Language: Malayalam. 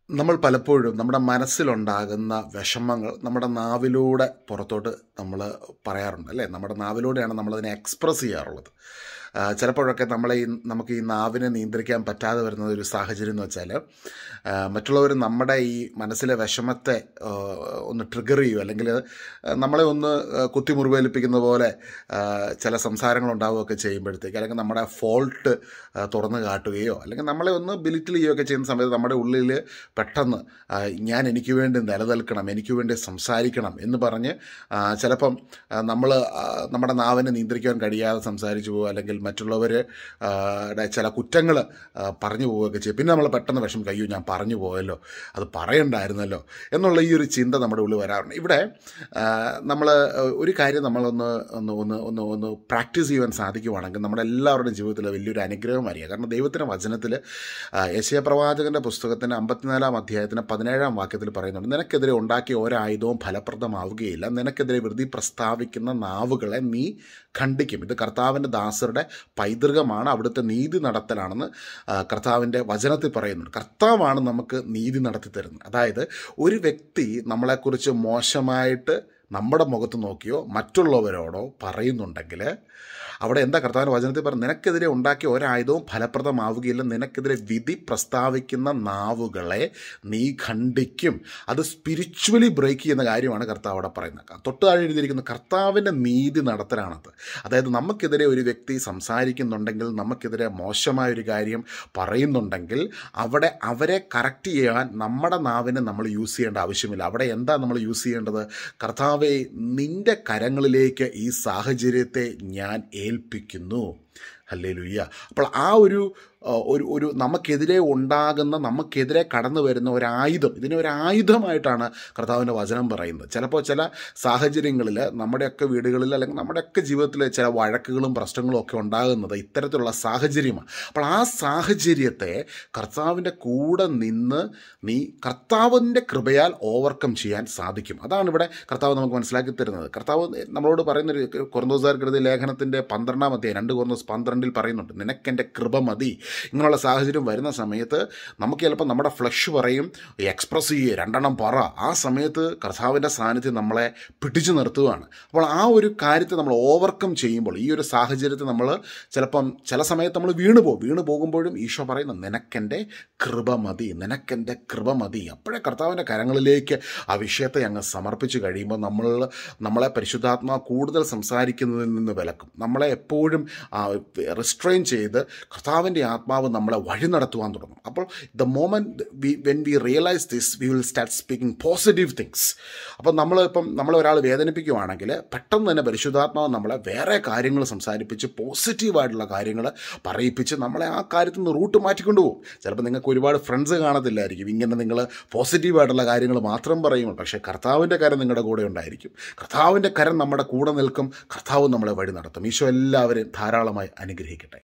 നമ്മൾ പലപ്പോഴും നമ്മുടെ മനസ്സിലുണ്ടാകുന്ന വിഷമങ്ങൾ നമ്മുടെ നാവിലൂടെ പുറത്തോട്ട് നമ്മൾ പറയാറുണ്ട് അല്ലേ നമ്മുടെ നാവിലൂടെയാണ് നമ്മളതിനെ എക്സ്പ്രസ് ചെയ്യാറുള്ളത് ആ, ചിലപ്പോഴൊക്കെ നമ്മളെ ഈ നമുക്ക് ഈ നാവിനെ നിയന്ത്രിക്കാൻ പറ്റാതെ വരുന്ന ഒരു സാഹചര്യം എന്ന് വെച്ചാൽ മറ്റുള്ളവർ നമ്മുടെ ഈ മനസ്സിലെ വിഷമത്തെ ആ, ഒന്ന് ട്രിഗർ ചെയ്യും അല്ലെങ്കിൽ ആ, നമ്മളെ ഒന്ന് ആ, കുത്തിമുറിവേൽപ്പിക്കുന്ന പോലെ ആ, ചില സംസാരങ്ങൾ ഉണ്ടാവുകയൊക്കെ ചെയ്യുമ്പോഴത്തേക്ക് അല്ലെങ്കിൽ നമ്മുടെ ഫോൾട്ട് തുറന്നു കാട്ടുകയോ അല്ലെങ്കിൽ നമ്മളെ ഒന്ന് ബിലിറ്റിൽ ചെയ്യുകയൊക്കെ ചെയ്യുന്ന സമയത്ത് നമ്മുടെ ഉള്ളിൽ പെട്ടെന്ന് ആ, ഞാൻ എനിക്ക് വേണ്ടി നിലനിൽക്കണം എനിക്ക് വേണ്ടി സംസാരിക്കണം എന്ന് പറഞ്ഞ് ആ, ചിലപ്പം നമ്മൾ നമ്മുടെ നാവിനെ നിയന്ത്രിക്കാൻ കഴിയാതെ സംസാരിച്ചു പോകുക അല്ലെങ്കിൽ മറ്റുള്ളവർ ചില കുറ്റങ്ങൾ പറഞ്ഞു പോവുകയൊക്കെ ചെയ്യും പിന്നെ നമ്മൾ പെട്ടെന്ന് വിഷം കയ്യോ ഞാൻ പറഞ്ഞു പോയല്ലോ അത് പറയണ്ടായിരുന്നല്ലോ എന്നുള്ള ഈ ഒരു ചിന്ത നമ്മുടെ ഉള്ളിൽ വരാറുണ്ട് ഇവിടെ നമ്മൾ ഒരു കാര്യം നമ്മളൊന്ന് ഒന്ന് ഒന്ന് ഒന്ന് ഒന്ന് പ്രാക്ടീസ് ചെയ്യുവാൻ സാധിക്കുവാണെങ്കിൽ നമ്മുടെ എല്ലാവരുടെയും ജീവിതത്തിൽ വലിയൊരു അനുഗ്രഹമായിരിക്കും കാരണം ദൈവത്തിൻ്റെ വചനത്തിൽ യശയ പ്രവാചകൻ്റെ പുസ്തകത്തിൻ്റെ അമ്പത്തിനാലാം അധ്യായത്തിന് പതിനേഴാം വാക്യത്തിൽ പറയുന്നുണ്ട് നിനക്കെതിരെ ഉണ്ടാക്കിയ ഒരായുധവും ഫലപ്രദമാവുകയില്ല നിനക്കെതിരെ വൃതി പ്രസ്താവിക്കുന്ന നാവുകളെ നീ ഖണ്ഡിക്കും ഇത് കർത്താവിൻ്റെ ദാസരുടെ പൈതൃകമാണ് അവിടുത്തെ നീതി നടത്തലാണെന്ന് ആ, കർത്താവിൻ്റെ വചനത്തിൽ പറയുന്നുണ്ട് കർത്താവാണ് നമുക്ക് നീതി നടത്തി തരുന്നത് അതായത് ഒരു വ്യക്തി നമ്മളെക്കുറിച്ച് മോശമായിട്ട് നമ്മുടെ മുഖത്ത് നോക്കിയോ മറ്റുള്ളവരോടോ പറയുന്നുണ്ടെങ്കിൽ അവിടെ എന്താ കർത്താവിൻ്റെ വചനത്തിൽ പറഞ്ഞു നിനക്കെതിരെ ഉണ്ടാക്കിയ ഒരായുധവും ഫലപ്രദമാവുകയില്ല നിനക്കെതിരെ വിധി പ്രസ്താവിക്കുന്ന നാവുകളെ നീ ഖണ്ഡിക്കും അത് സ്പിരിച്വലി ബ്രേക്ക് ചെയ്യുന്ന കാര്യമാണ് കർത്താവ് അവിടെ പറയുന്നത് തൊട്ട് താഴെ എഴുതിയിരിക്കുന്ന കർത്താവിൻ്റെ നീതി നടത്തലാണത് അതായത് നമുക്കെതിരെ ഒരു വ്യക്തി സംസാരിക്കുന്നുണ്ടെങ്കിൽ നമുക്കെതിരെ മോശമായ ഒരു കാര്യം പറയുന്നുണ്ടെങ്കിൽ അവിടെ അവരെ കറക്റ്റ് ചെയ്യാൻ നമ്മുടെ നാവിനെ നമ്മൾ യൂസ് ചെയ്യേണ്ട ആവശ്യമില്ല അവിടെ എന്താ നമ്മൾ യൂസ് ചെയ്യേണ്ടത് കർത്താവെ നിൻ്റെ കരങ്ങളിലേക്ക് ഈ സാഹചര്യത്തെ ഞാൻ ഏൽപ്പിക്കുന്നു അല്ലേ ലുയ്യ അപ്പോൾ ആ ഒരു ആ, ഒരു ഒരു നമുക്കെതിരെ ഉണ്ടാകുന്ന നമുക്കെതിരെ കടന്നു വരുന്ന ഒരു ആയുധം ഇതിനെ ഒരു ആയുധമായിട്ടാണ് കർത്താവിൻ്റെ വചനം പറയുന്നത് ചിലപ്പോൾ ചില സാഹചര്യങ്ങളിൽ നമ്മുടെയൊക്കെ വീടുകളിൽ അല്ലെങ്കിൽ നമ്മുടെയൊക്കെ ജീവിതത്തിൽ ചില വഴക്കുകളും പ്രശ്നങ്ങളും ഒക്കെ ഉണ്ടാകുന്നത് ഇത്തരത്തിലുള്ള സാഹചര്യമാണ് അപ്പോൾ ആ സാഹചര്യത്തെ കർത്താവിൻ്റെ കൂടെ നിന്ന് നീ കർത്താവിൻ്റെ കൃപയാൽ ഓവർകം ചെയ്യാൻ സാധിക്കും അതാണ് ഇവിടെ കർത്താവ് നമുക്ക് മനസ്സിലാക്കി തരുന്നത് കർത്താവ് നമ്മളോട് പറയുന്നൊരു കൊറന്തോസാർക്കെഴുതിയ ലേഖനത്തിൻ്റെ പന്ത്രണ്ടാം അധ്യായം രണ്ട് കൊറന്തോസ് പന്ത്രണ്ടിൽ പറയുന്നുണ്ട് നിനക്കെൻ്റെ കൃപ മതി ഇങ്ങനെയുള്ള സാഹചര്യം വരുന്ന സമയത്ത് നമുക്ക് ചിലപ്പോൾ നമ്മുടെ ഫ്ലഷ് പറയും എക്സ്പ്രസ് ചെയ്യുക രണ്ടെണ്ണം പറ ആ സമയത്ത് കർത്താവിൻ്റെ സാന്നിധ്യം നമ്മളെ പിടിച്ചു നിർത്തുകയാണ് അപ്പോൾ ആ ഒരു കാര്യത്തെ നമ്മൾ ഓവർകം ചെയ്യുമ്പോൾ ഈ ഒരു സാഹചര്യത്തെ നമ്മൾ ചിലപ്പം ചില സമയത്ത് നമ്മൾ വീണു പോകും വീണു പോകുമ്പോഴും ഈശോ പറയുന്നു നിനക്കെൻ്റെ കൃപ മതി നിനക്കെൻ്റെ കൃപ മതി അപ്പോഴേ കർത്താവിൻ്റെ കരങ്ങളിലേക്ക് ആ വിഷയത്തെ അങ്ങ് സമർപ്പിച്ച് കഴിയുമ്പോൾ നമ്മൾ നമ്മളെ പരിശുദ്ധാത്മാ കൂടുതൽ സംസാരിക്കുന്നതിൽ നിന്ന് വിലക്കും നമ്മളെ എപ്പോഴും റിസ്ട്രെയിൻ ചെയ്ത് കർത്താവിൻ്റെ ആത്മാവ് നമ്മളെ വഴി നടത്തുവാൻ തുടങ്ങും അപ്പോൾ the moment we when we realise this we will start speaking positive things അപ്പോൾ നമ്മൾ ഇപ്പം നമ്മളെ ഒരാൾ വേദനിപ്പിക്കുവാണെങ്കിൽ പെട്ടെന്ന് തന്നെ പരിശുദ്ധാത്മാവ് നമ്മളെ വേറെ കാര്യങ്ങൾ സംസാരിപ്പിച്ച് പോസിറ്റീവായിട്ടുള്ള കാര്യങ്ങൾ പറയിപ്പിച്ച് നമ്മളെ ആ കാര്യത്തിൽ നിന്ന് റൂട്ട് മാറ്റിക്കൊണ്ടു പോകും ചിലപ്പോൾ നിങ്ങൾക്ക് ഒരുപാട് ഫ്രണ്ട്സ് കാണത്തില്ലായിരിക്കും ഇങ്ങനെ നിങ്ങൾ പോസിറ്റീവായിട്ടുള്ള കാര്യങ്ങൾ മാത്രം പറയുമ്പോൾ പക്ഷേ കർത്താവിൻ്റെ കരം നിങ്ങളുടെ കൂടെ ഉണ്ടായിരിക്കും കർത്താവിൻ്റെ കരം നമ്മുടെ കൂടെ നിൽക്കും കർത്താവ് നമ്മളെ വഴി നടത്തും ഈശോ എല്ലാവരെയും ധാരാളമായി അനുഗ്രഹിക്കട്ടെ